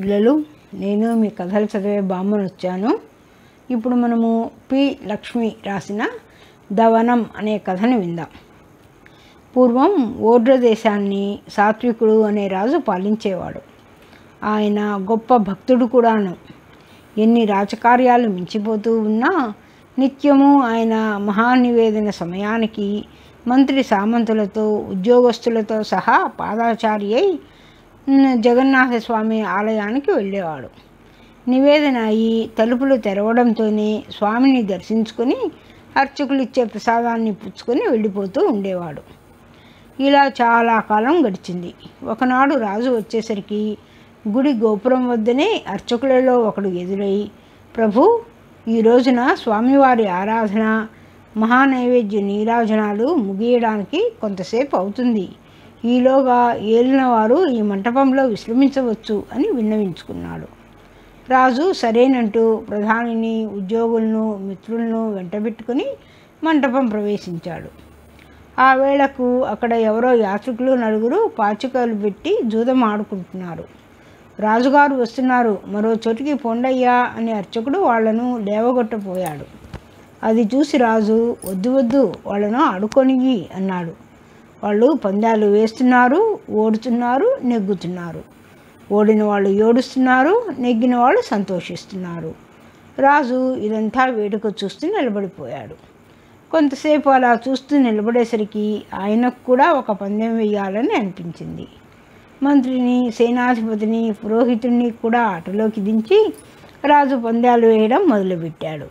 పిల్లలు నేను మీ కథలు చదివే బామ్మను వచ్చాను ఇప్పుడు మనము పి లక్ష్మి రాసిన దవనం అనే కథని విందాం పూర్వం ఓడ్ర దేశాన్ని సాత్వికుడు అనే రాజు పాలించేవాడు ఆయన గొప్ప భక్తుడు కూడాను ఎన్ని రాజకార్యాలు మించిపోతూ ఉన్నా నిత్యము ఆయన మహానివేదన సమయానికి మంత్రి సామంతులతో ఉద్యోగస్తులతో సహా పాదాచారి అయి ఉమ్, జగన్నాథ స్వామి ఆలయానికి వెళ్ళేవాడు నివేదన అయి తలుపులు తెరవడంతోనే స్వామిని దర్శించుకొని అర్చకులు ఇచ్చే ప్రసాదాన్ని పుచ్చుకొని వెళ్ళిపోతూ ఉండేవాడు ఇలా చాలా కాలం గడిచింది ఒకనాడు రాజు వచ్చేసరికి గుడి గోపురం వద్దనే అర్చకులలో ఒకడు ఎదురై ప్రభు ఈ రోజున స్వామివారి ఆరాధన మహానైవేద్య నీరాజనాలు ముగియడానికి కొంతసేపు అవుతుంది ఈలోగా ఏలినవారు ఈ మంటపంలో విశ్రమించవచ్చు అని విన్నవించుకున్నాడు రాజు సరేనంటూ ప్రధానిని ఉద్యోగులను మిత్రులను వెంటబెట్టుకుని మంటపం ప్రవేశించాడు ఆ వేళకు అక్కడ ఎవరో యాత్రికులు నలుగురు పాచికలు పెట్టి జూదం ఆడుకుంటున్నారు రాజుగారు వస్తున్నారు మరో చోటికి పొండయ్యా అని అర్చకుడు వాళ్లను లేవగొట్టపోయాడు అది చూసి రాజు వద్దు వద్దు వాళ్ళను ఆడుకొనిగి అన్నాడు వాళ్ళు పందాలు వేస్తున్నారు ఓడుతున్నారు నెగ్గుతున్నారు ఓడిన వాళ్ళు ఏడుస్తున్నారు నెగ్గిన వాళ్ళు సంతోషిస్తున్నారు రాజు ఇదంతా వేడుక చూస్తూ నిలబడిపోయాడు కొంతసేపు అలా చూస్తూ నిలబడేసరికి ఆయనకు కూడా ఒక పందెం వేయాలని అనిపించింది మంత్రిని సేనాధిపతిని పురోహితుడిని కూడా ఆటలోకి దించి రాజు పందాలు వేయడం మొదలుపెట్టాడు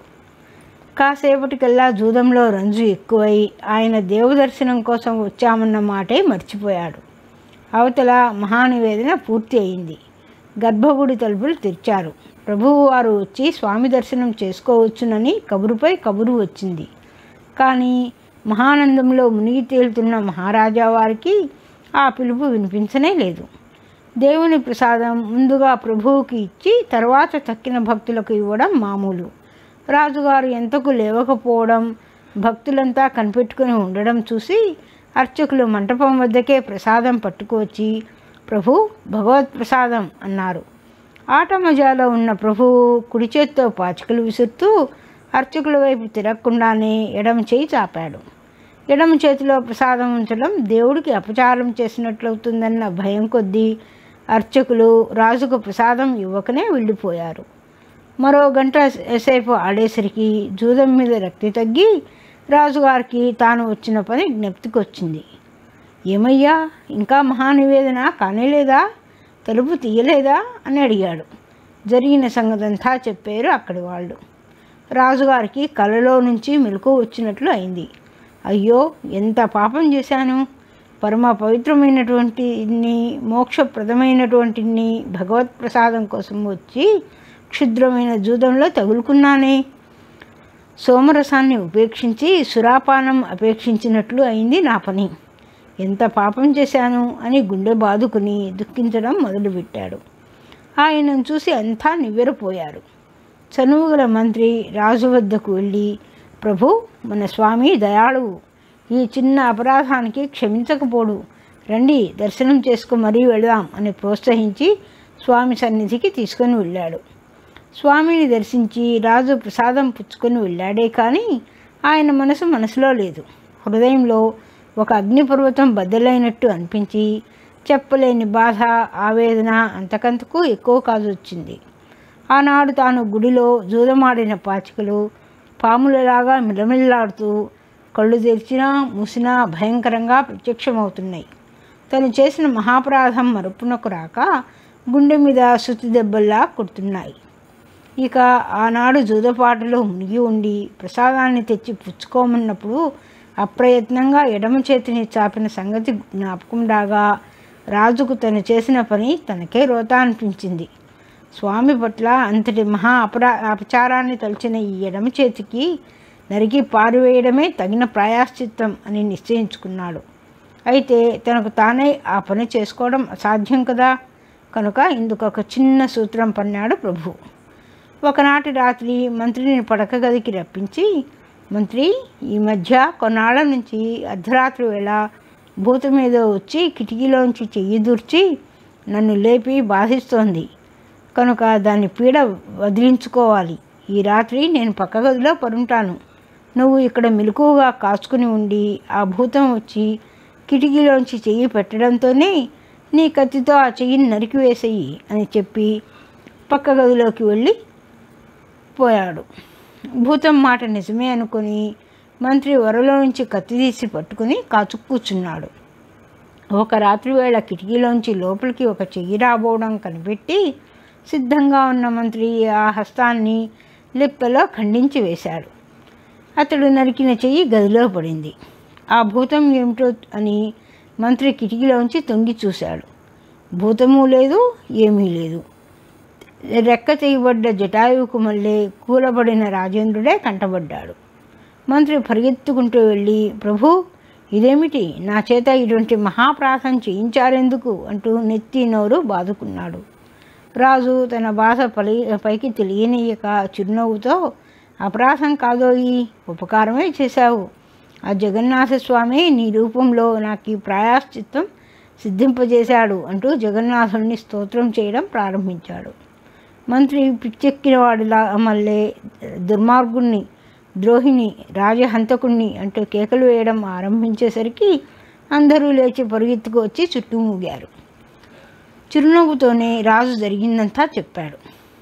కాసేపటికల్లా జూదంలో రంజు ఎక్కువై ఆయన దేవదర్శనం కోసం వచ్చామన్న మాటే మర్చిపోయాడు అవతల మహానివేదన పూర్తి అయింది గర్భగుడి తలుపులు తెరిచారు ప్రభువు వారు వచ్చి స్వామి దర్శనం చేసుకోవచ్చునని కబురుపై కబురు వచ్చింది కానీ మహానందంలో మునిగి తేలుతున్న మహారాజా వారికి ఆ పిలుపు వినిపించనే లేదు దేవుని ప్రసాదం ముందుగా ప్రభువుకి ఇచ్చి తర్వాత తక్కిన భక్తులకు ఇవ్వడం మామూలు రాజుగారు ఎంతకు లేవకపోవడం భక్తులంతా కనిపెట్టుకుని ఉండడం చూసి అర్చకులు మంటపం వద్దకే ప్రసాదం పట్టుకువచ్చి ప్రభు భగవత్ ప్రసాదం అన్నారు ఆట మజాలో ఉన్న ప్రభువు కుడి చేత్తో పాచికలు విసురుతూ అర్చకుల వైపు తిరగకుండానే ఎడమ చేయి చాపాడు ఎడమ చేతిలో ప్రసాదం ఉంచడం దేవుడికి అపచారం చేసినట్లవుతుందన్న భయం కొద్దీ అర్చకులు రాజుకు ప్రసాదం ఇవ్వకనే వెళ్ళిపోయారు మరో గంట సేపు ఆడేసరికి జూదం మీద రక్తి తగ్గి రాజుగారికి తాను వచ్చిన పని జ్ఞప్తికొచ్చింది ఏమయ్యా ఇంకా మహానివేదన కానేలేదా తలుపు తీయలేదా అని అడిగాడు జరిగిన సంగతంతా చెప్పారు అక్కడి వాళ్ళు రాజుగారికి కలలో నుంచి మెలకు వచ్చినట్లు అయింది అయ్యో ఎంత పాపం చేశాను పరమ పవిత్రమైనటువంటి మోక్షప్రదమైనటువంటి భగవత్ ప్రసాదం కోసం వచ్చి క్షుద్రమైన జూదంలో తగులుకున్నానే సోమరసాన్ని ఉపేక్షించి సురాపానం అపేక్షించినట్లు అయింది నా పని ఎంత పాపం చేశాను అని గుండె బాదుకుని దుఃఖించడం మొదలుపెట్టాడు ఆయనను చూసి అంతా నివ్వెరపోయారు చనువుగల మంత్రి రాజు వద్దకు వెళ్ళి ప్రభు మన స్వామి దయాళువు ఈ చిన్న అపరాధానికి క్షమించకపోడు రండి దర్శనం చేసుకు మరీ వెళదాం అని ప్రోత్సహించి స్వామి సన్నిధికి తీసుకొని వెళ్ళాడు స్వామిని దర్శించి రాజు ప్రసాదం పుచ్చుకొని వెళ్ళాడే కానీ ఆయన మనసు మనసులో లేదు హృదయంలో ఒక అగ్నిపర్వతం బద్దలైనట్టు అనిపించి చెప్పలేని బాధ ఆవేదన అంతకంతకు ఎక్కువ కాదు వచ్చింది ఆనాడు తాను గుడిలో జూదమాడిన పాచికలు పాములలాగా మిలమిల్లాడుతూ కళ్ళు తెరిచినా మూసినా భయంకరంగా ప్రత్యక్షమవుతున్నాయి తను చేసిన మహాపరాధం మరుపునకు రాక గుండె మీద శుతి దెబ్బల్లా కొడుతున్నాయి ఇక ఆనాడు జూదపాటలో మునిగి ఉండి ప్రసాదాన్ని తెచ్చి పుచ్చుకోమన్నప్పుడు అప్రయత్నంగా ఎడమ చేతిని చాపిన సంగతి జ్ఞాపకం రాగా రాజుకు తను చేసిన పని తనకే రోత అనిపించింది స్వామి పట్ల అంతటి మహా అపరా అపచారాన్ని తలిచిన ఈ ఎడమ చేతికి నరికి పారివేయడమే తగిన ప్రాయాశ్చిత్తం అని నిశ్చయించుకున్నాడు అయితే తనకు తానే ఆ పని చేసుకోవడం అసాధ్యం కదా కనుక ఇందుకు ఒక చిన్న సూత్రం పన్నాడు ప్రభు ఒకనాటి రాత్రి మంత్రిని పడక గదికి రప్పించి మంత్రి ఈ మధ్య కొన్నాళ్ళ నుంచి అర్ధరాత్రి వేళ భూతం మీద వచ్చి కిటికీలోంచి చెయ్యి దూర్చి నన్ను లేపి బాధిస్తోంది కనుక దాని పీడ వదిలించుకోవాలి ఈ రాత్రి నేను పక్క గదిలో పరుంటాను నువ్వు ఇక్కడ మెలకువగా కాచుకుని ఉండి ఆ భూతం వచ్చి కిటికీలోంచి చెయ్యి పెట్టడంతోనే నీ కత్తితో ఆ చెయ్యిని నరికివేసేయి అని చెప్పి పక్క గదిలోకి వెళ్ళి పోయాడు భూతం మాట నిజమే అనుకుని మంత్రి వరలో నుంచి కత్తి తీసి పట్టుకుని కాచు కూర్చున్నాడు ఒక రాత్రి వేళ కిటికీలోంచి లోపలికి ఒక చెయ్యి రాబోవడం కనిపెట్టి సిద్ధంగా ఉన్న మంత్రి ఆ హస్తాన్ని లిప్పలో ఖండించి వేశాడు అతడు నరికిన చెయ్యి గదిలో పడింది ఆ భూతం ఏమిటో అని మంత్రి కిటికీలోంచి తొంగి చూశాడు భూతము లేదు ఏమీ లేదు రెక్క తెయబడ్డ జటాయువుకు మళ్ళీ కూలబడిన రాజేంద్రుడే కంటబడ్డాడు మంత్రి పరిగెత్తుకుంటూ వెళ్ళి ప్రభు ఇదేమిటి నా చేత ఇటువంటి మహాప్రాసం చేయించారెందుకు అంటూ నెత్తి నోరు బాదుకున్నాడు రాజు తన బాధ పలి పైకి తెలియనీయక చిరునవ్వుతో అపరాధం కాదోయి ఉపకారమే చేశావు ఆ జగన్నాథ స్వామి నీ రూపంలో నాకు ఈ ప్రాయాశ్చిత్తం సిద్ధింపజేశాడు అంటూ జగన్నాథుడిని స్తోత్రం చేయడం ప్రారంభించాడు మంత్రి పిచ్చెక్కిన వాడిలా మళ్ళీ దుర్మార్గుణ్ణి ద్రోహిని రాజహంతకుణ్ణి అంటూ కేకలు వేయడం ఆరంభించేసరికి అందరూ లేచి పరుగెత్తుకు వచ్చి చుట్టుమూగారు చిరునవ్వుతోనే రాజు జరిగిందంతా చెప్పాడు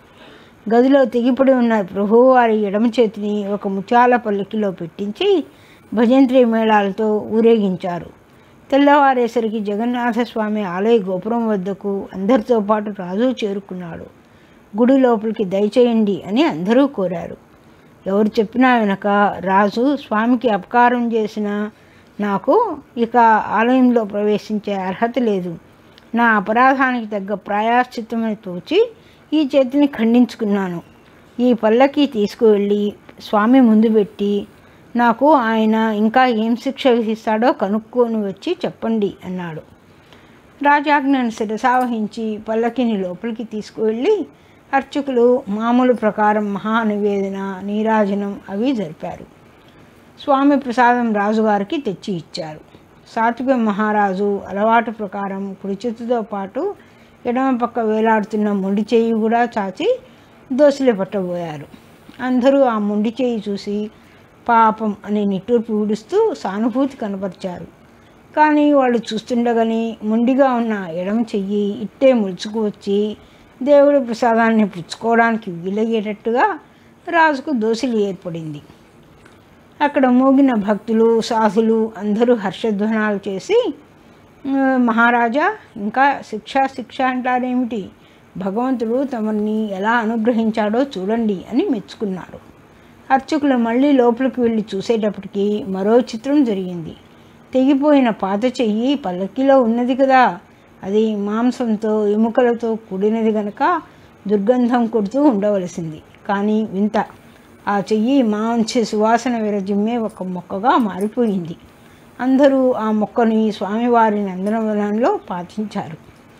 గదిలో తెగిపడి ఉన్న ప్రభువారి ఎడమ చేతిని ఒక ముత్యాల పల్లకిలో పెట్టించి భజంత్రి మేళాలతో ఊరేగించారు తెల్లవారేసరికి జగన్నాథ స్వామి ఆలయ గోపురం వద్దకు అందరితో పాటు రాజు చేరుకున్నాడు గుడి లోపలికి దయచేయండి అని అందరూ కోరారు ఎవరు చెప్పినా వెనక రాజు స్వామికి అపకారం చేసిన నాకు ఇక ఆలయంలో ప్రవేశించే అర్హత లేదు నా అపరాధానికి తగ్గ ప్రాయాశ్చిత్తమని తోచి ఈ చేతిని ఖండించుకున్నాను ఈ పల్లకి తీసుకువెళ్ళి స్వామి ముందు పెట్టి నాకు ఆయన ఇంకా ఏం శిక్ష విధిస్తాడో కనుక్కొని వచ్చి చెప్పండి అన్నాడు రాజాజ్ఞను శిరసావహించి పల్లకిని లోపలికి తీసుకువెళ్ళి అర్చకులు మామూలు ప్రకారం మహానివేదన నీరాజనం అవి జరిపారు స్వామి ప్రసాదం రాజుగారికి తెచ్చి ఇచ్చారు సాత్విక మహారాజు అలవాటు ప్రకారం కుడి చేతితో పాటు ఎడమ పక్క వేలాడుతున్న మొండి చేయి కూడా చాచి దోసిలి పట్టబోయారు అందరూ ఆ మొండి చేయి చూసి పాపం అని నిట్టూర్పు ఊడుస్తూ సానుభూతి కనపరిచారు కానీ వాళ్ళు చూస్తుండగానే మొండిగా ఉన్న ఎడమ చెయ్యి ఇట్టే ముడుచుకు వచ్చి దేవుడి ప్రసాదాన్ని పుచ్చుకోవడానికి వీలయ్యేటట్టుగా రాజుకు దోసిలి ఏర్పడింది అక్కడ మోగిన భక్తులు సాధులు అందరూ హర్షధ్వనాలు చేసి "ఆ, మహారాజా ఇంకా శిక్ష శిక్ష అంటారేమిటి భగవంతుడు తమని ఎలా అనుగ్రహించాడో చూడండి అని మెచ్చుకున్నారు అర్చకులు మళ్ళీ లోపలికి వెళ్ళి చూసేటప్పటికి మరో చిత్రం జరిగింది తెగిపోయిన పాత చెయ్యి పల్లకిలో ఉన్నది కదా అది మాంసంతో ఎముకలతో కూడినది గనక దుర్గంధం కొడుతూ ఉండవలసింది కానీ వింత ఆ చెయ్యి మాంచి సువాసన విరజిమ్మే ఒక మొక్కగా మారిపోయింది అందరూ ఆ మొక్కని స్వామివారి నందనవనంలో పాటించారు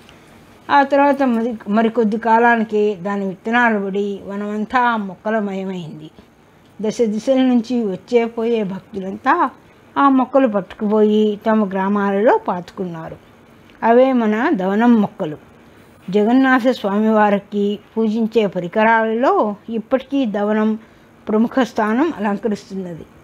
ఆ తర్వాత మరి మరికొద్ది కాలానికి దాని విత్తనాలు పడి వనమంతా ఆ మొక్కలమయమైంది దశ దిశల నుంచి వచ్చే పోయే భక్తులంతా ఆ మొక్కలు పట్టుకుపోయి తమ గ్రామాలలో పాతుకున్నారు అవే మన దవనం మొక్కలు జగన్నాథ స్వామివారికి పూజించే పరికరాలలో ఇప్పటికీ దవనం ప్రముఖ స్థానం అలంకరిస్తున్నది